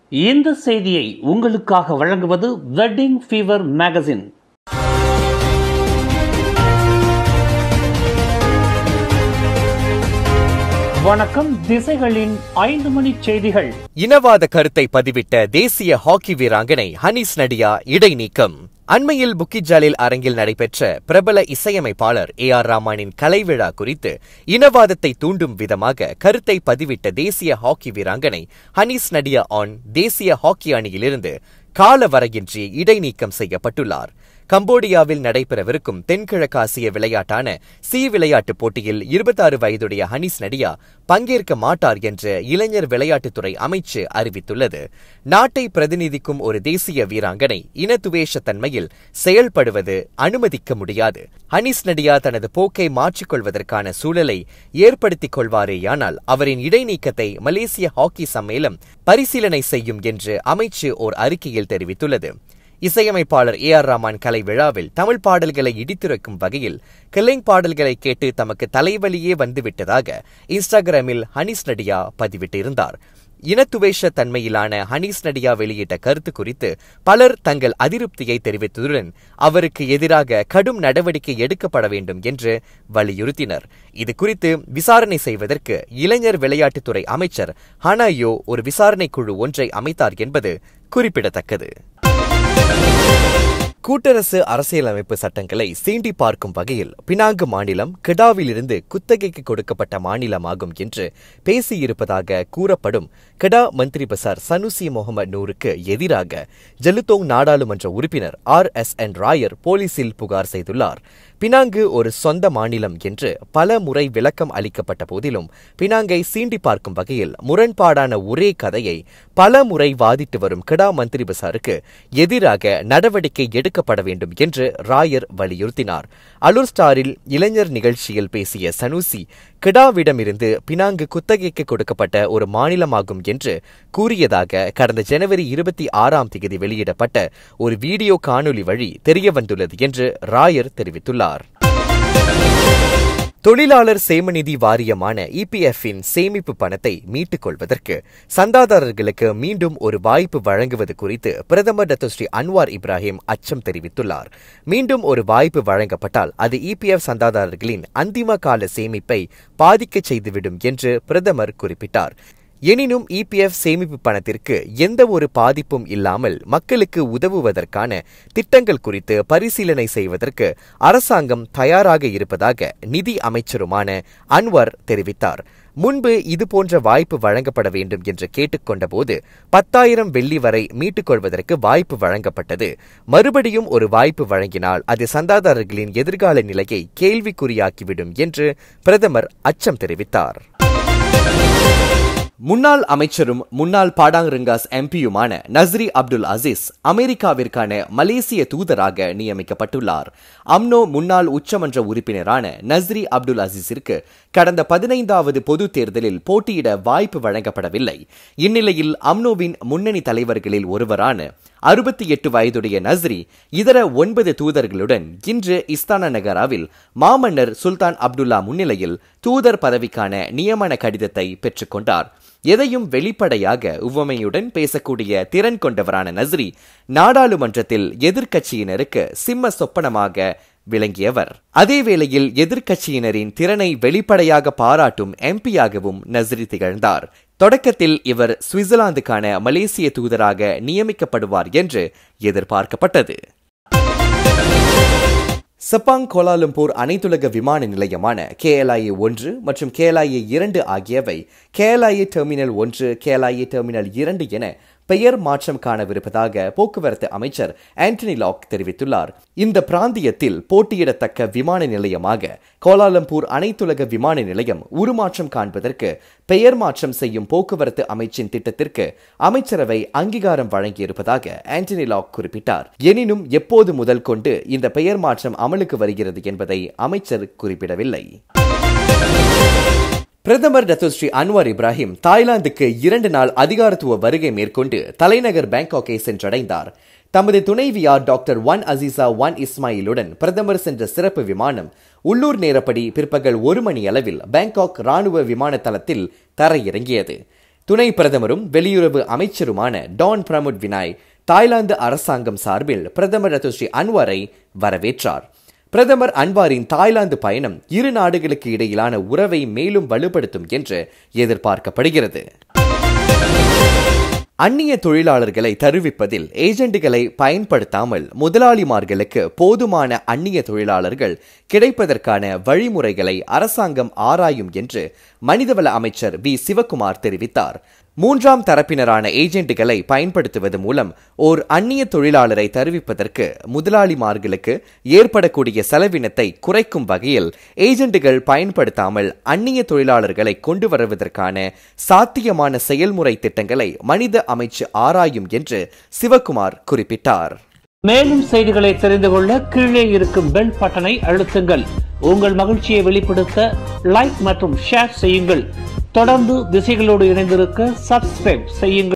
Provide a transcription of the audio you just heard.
இந்த செய்தியை உங்களுக்காக வழங்குவது வெட்டிங் ஃபீவர் மேகசின் வணக்கம் திசைகளின் ஐந்து மணி செய்திகள் இனவாத கருத்தை பதிவிட்ட தேசிய ஹாக்கி வீராங்கனை ஹனீஸ் நடியா இடைநீக்கம் அண்மையில் புக்கிஜாலில் அரங்கில் நடைபெற்ற பிரபல இசையமைப்பாளர் ஏ ஆர் ராமானின் கலை விழா குறித்து இனவாதத்தை தூண்டும் விதமாக கருத்தை பதிவிட்ட தேசிய ஹாக்கி வீராங்கனை ஹனீஸ் நடியா ஆன் தேசிய ஹாக்கி அணியிலிருந்து காலவரையின்றி இடைநீக்கம் செய்யப்பட்டுள்ளார் கம்போடியாவில் நடைபெறவிருக்கும் தென்கிழக்காசிய விளையாட்டான சி விளையாட்டுப் போட்டியில் இருபத்தாறு வயதுடைய ஹனீஸ் நடியா பங்கேற்க மாட்டார் என்று இளைஞர் விளையாட்டுத்துறை அமைச்சு அறிவித்துள்ளது நாட்டை பிரதிநிதிக்கும் ஒரு தேசிய வீராங்கனை இனத்துவேஷ தன்மையில் செயல்படுவது அனுமதிக்க முடியாது ஹனீஸ் நடியா தனது போக்கை மாற்றிக்கொள்வதற்கான சூழலை ஏற்படுத்திக் கொள்வாரேயானால் அவரின் இடைநீக்கத்தை மலேசிய ஹாக்கி சம்மேளம் பரிசீலனை செய்யும் என்று அமைச்சு ஓர் அறிக்கையில் தெரிவித்துள்ளது இசையமைப்பாளர் ஏ ஆர் ராமான் கலை விழாவில் தமிழ் பாடல்களை இடித்துரைக்கும் வகையில் கிளிங் பாடல்களை கேட்டு தமக்கு தலைவலியே வந்துவிட்டதாக இன்ஸ்டாகிராமில் ஹனீஸ் நடியா பதிவிட்டிருந்தார் இனத்துவேஷ தன்மையிலான ஹனீஸ் நடியா வெளியிட்ட கருத்து குறித்து பலர் தங்கள் அதிருப்தியை தெரிவித்ததுடன் அவருக்கு எதிராக கடும் நடவடிக்கை எடுக்கப்பட வேண்டும் என்று வலியுறுத்தினர் இது குறித்து விசாரணை செய்வதற்கு இளைஞர் விளையாட்டுத்துறை அமைச்சர் ஹனாயோ ஒரு விசாரணை குழு ஒன்றை அமைத்தார் என்பது குறிப்பிடத்தக்கது கூட்டரசு அரசியலமைப்பு சட்டங்களை சீண்டி பார்க்கும் வகையில் பினாங்கு மாநிலம் கெடாவிலிருந்து குத்தகைக்கு கொடுக்கப்பட்ட மாநிலமாகும் என்று பேசியிருப்பதாக கூறப்படும் கெடா மந்திரி பசார் சனுசி முகமது நூருக்கு எதிராக ஜெலுத்தோங் நாடாளுமன்ற உறுப்பினர் ஆர் எஸ் என் ராயர் போலீசில் புகார் செய்துள்ளார் பினாங்கு ஒரு சொந்த மாநிலம் என்று பல முறை விளக்கம் அளிக்கப்பட்ட போதிலும் பினாங்கை சீண்டி பார்க்கும் வகையில் முரண்பாடான ஒரே கதையை பல முறை வாதிட்டு வரும் கெடா மந்திரி பசாருக்கு எதிராக நடவடிக்கை எடுக்கப்பட வேண்டும் என்று ராயர் வலியுறுத்தினார் அலூர் ஸ்டாரில் இளைஞர் நிகழ்ச்சியில் பேசிய சனூசி கெடாவிடமிருந்து பினாங்கு குத்தகைக்கு கொடுக்கப்பட்ட ஒரு மாநிலமாகும் என்று கூறியதாக கடந்த ஜனவரி இருபத்தி ஆறாம் தேதி வெளியிடப்பட்ட ஒரு வீடியோ காணொலி வழி தெரியவந்துள்ளது என்று ராயர் தெரிவித்துள்ளார் தொழிலாளர் சேமநிதி வாரியமான இபிஎஃப்பின் சேமிப்பு பணத்தை மீட்டுக் கொள்வதற்கு சந்தாதாரர்களுக்கு மீண்டும் ஒரு வாய்ப்பு வழங்குவது குறித்து பிரதமர் டாக்டர் ஸ்ரீ அன்வார் இப்ராஹிம் அச்சம் தெரிவித்துள்ளார் மீண்டும் ஒரு வாய்ப்பு வழங்கப்பட்டால் அது இபிஎஃப் சந்தாதாரர்களின் அந்திம கால சேமிப்பை பாதிக்கச் செய்துவிடும் என்று பிரதமர் குறிப்பிட்டார் எனினும் இபிஎஃப் சேமிப்பு பணத்திற்கு எந்த ஒரு பாதிப்பும் இல்லாமல் மக்களுக்கு உதவுவதற்கான திட்டங்கள் குறித்து பரிசீலனை செய்வதற்கு அரசாங்கம் தயாராக இருப்பதாக நிதி அமைச்சருமான அன்வர் தெரிவித்தார் முன்பு இதுபோன்ற வாய்ப்பு வழங்கப்பட வேண்டும் என்று கேட்டுக்கொண்டபோது பத்தாயிரம் வெள்ளி வரை மீட்டுக் கொள்வதற்கு வாய்ப்பு வழங்கப்பட்டது மறுபடியும் ஒரு வாய்ப்பு வழங்கினால் அது சந்தாதாரர்களின் எதிர்கால நிலையை கேள்விக்குறியாக்கிவிடும் என்று பிரதமர் அச்சம் தெரிவித்தார் முன்னாள் அமைச்சரும் முன்னாள் பாடாங்கிருங்காஸ் எம்பியுமான நஸ்ரி அப்துல் அசீஸ் அமெரிக்காவிற்கான மலேசிய தூதராக நியமிக்கப்பட்டுள்ளார் அம்னோ முன்னாள் உச்சமன்ற உறுப்பினரான நஸ்ரி அப்துல் அசீஸிற்கு கடந்த பதினைந்தாவது பொது தேர்தலில் போட்டியிட வாய்ப்பு வழங்கப்படவில்லை இந்நிலையில் அம்னோவின் முன்னணி தலைவர்களில் ஒருவரான அறுபத்தி எட்டு வயதுடைய நஸ்ரி இதர ஒன்பது தூதர்களுடன் இன்று இஸ்தானா நகராவில் மாமன்னர் சுல்தான் அப்துல்லா முன்னிலையில் தூதர் பதவிக்கான நியமன கடிதத்தை பெற்றுக்கொண்டார் எதையும் வெளிப்படையாக உவமையுடன் பேசக்கூடிய திறன் கொண்டவரான நஸ்ரி நாடாளுமன்றத்தில் எதிர்க்கட்சியினருக்கு சிம்ம சொப்பனமாக விளங்கியவர் அதேவேளையில் எதிர்க்கட்சியினரின் திறனை வெளிப்படையாக பாராட்டும் எம்பியாகவும் நஸ்ரி திகழ்ந்தார் தொடக்கத்தில் இவர் சுவிட்சர்லாந்துக்கான மலேசிய தூதராக நியமிக்கப்படுவார் என்று எதிர்பார்க்கப்பட்டது சப்பாங் கோலாலம்பூர் அனைத்துலக விமான நிலையமான கேஎல்ஐஏ ஒன்று மற்றும் கேஎல்ஐஏ இரண்டு ஆகியவை கேஎல்ஐஏ டெர்மினல் ஒன்று கேஎல்ஐஏ டெர்மினல் இரண்டு என பெயர் மாற்றம் காணவிருப்பதாக போக்குவரத்து அமைச்சர் ஆண்டனி லாக் தெரிவித்துள்ளார் இந்த பிராந்தியத்தில் போட்டியிடத்தக்க விமான நிலையமாக கோலாலம்பூர் அனைத்துலக விமான நிலையம் உருமாற்றம் காண்பதற்கு பெயர் மாற்றம் செய்யும் போக்குவரத்து அமைச்சின் திட்டத்திற்கு அமைச்சரவை அங்கீகாரம் வழங்கியிருப்பதாக ஆண்டனி லாக் குறிப்பிட்டார் எனினும் எப்போது முதல் கொண்டு இந்த பெயர் மாற்றம் அமலுக்கு வருகிறது என்பதை அமைச்சர் குறிப்பிடவில்லை பிரதமர் டத்துஸ்ரீ அன்வார் இப்ராஹிம் தாய்லாந்துக்கு இரண்டு நாள் அதிகாரத்துவ வருகை மேற்கொண்டு தலைநகர் பேங்காக்கை சென்றடைந்தார் தமது துணைவியார் டாக்டர் ஒன் அசீசா ஒன் இஸ்மாயிலுடன் பிரதமர் சென்ற சிறப்பு விமானம் உள்ளூர் நேரப்படி பிற்பகல் ஒரு மணி அளவில் பேங்காக் ராணுவ விமான தளத்தில் தரையிறங்கியது துணை பிரதமரும் வெளியுறவு அமைச்சருமான டான் பிரமுட் வினாய் தாய்லாந்து அரசாங்கம் சார்பில் பிரதமர் ரத்துஸ்ரீ அன்வாரை வரவேற்றார் பிரதமர் அன்வாரின் தாய்லாந்து பயணம் இரு நாடுகளுக்கு இடையிலான உறவை மேலும் வலுப்படுத்தும் என்று எதிர்பார்க்கப்படுகிறது அந்நிய தொழிலாளர்களை தருவிப்பதில் ஏஜெண்டுகளை பயன்படுத்தாமல் முதலாளிமார்களுக்கு போதுமான அந்நிய தொழிலாளர்கள் கிடைப்பதற்கான வழிமுறைகளை அரசாங்கம் ஆராயும் என்று மனிதவள அமைச்சர் வி சிவகுமார் தெரிவித்தார் மூன்றாம் தரப்பினரான ஏஜெண்டுகளை பயன்படுத்துவது மூலம் ஓர் அந்நிய தொழிலாளரை தருவிப்பதற்கு முதலாளிமார்களுக்கு ஏற்படக்கூடிய செலவினத்தை குறைக்கும் வகையில் ஏஜெண்டுகள் பயன்படுத்தாமல் அந்நிய தொழிலாளர்களை கொண்டு வருவதற்கான சாத்தியமான செயல்முறை திட்டங்களை மனித அமைச்சு ஆராயும் என்று சிவகுமார் குறிப்பிட்டார் மேலும் செய்திகளை தெரிந்து கொள்ள கீழே இருக்கும் பெல் பட்டனை அழுத்துங்கள் உங்கள் மகிழ்ச்சியை வெளிப்படுத்த லைக் மற்றும் ஷேர் செய்யுங்கள் தொடர்ந்து திசைகளோடு இணைந்திருக்க சப்ஸ்கிரைப் செய்யுங்கள்